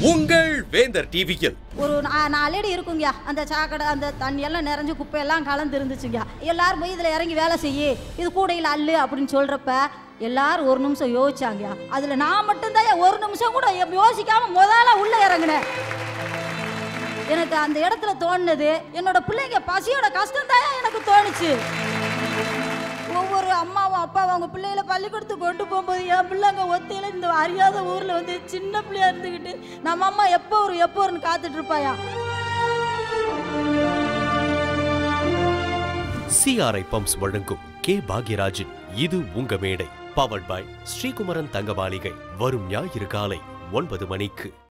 உங்கள் வேந்தர் டிவியில் ஒரு நா- நாலு அடி இருக்குங்கய்யா அந்த சாக்கடை அந்த தண்ணி எல்லாம் நிறைஞ்சு குப்பையெல்லாம் கலந்து இருந்துச்சுங்க எல்லாரும் போய் இதில் இறங்கி வேலை செய்யி இது கூடையில் அல்லு அப்படின்னு சொல்கிறப்ப எல்லாரும் ஒரு நிமிஷம் யோசிச்சாங்கய்யா அதில் நான் மட்டும்தான் ஒரு நிமிஷம் கூட யோ- யோசிக்காம முதல்ல உள்ளே இறங்கினேன் எனக்கு அந்த இடத்துல தோணுனது என்னோட பிள்ளைங்க பசியோட கஷ்டம் தான் எனக்கு தோணுச்சு ஒவ்வொரு அம்மாவும் அப்பாவும் அவங்க பிள்ளைகளை பள்ளிக்கூடத்துக்கு கொண்டு போகும்போது என் பிள்ளைங்க ஒத்தையில இந்த அறியாத ஊர்ல வந்து சின்ன பிள்ளையா இருந்துக்கிட்டு நம்ம அம்மா எப்போ ஒரு எப்போ வரும்னு காத்துட்டு இருப்பாயா சிஆர்ஐ பம்ப்ஸ் வழங்கும் கே பாக்யராஜின் இது உங்க மேடை பவர்ட் பை ஸ்ரீகுமரன் தங்க மாளிகை வரும் ஞாயிறு காலை ஒன்பது மணிக்கு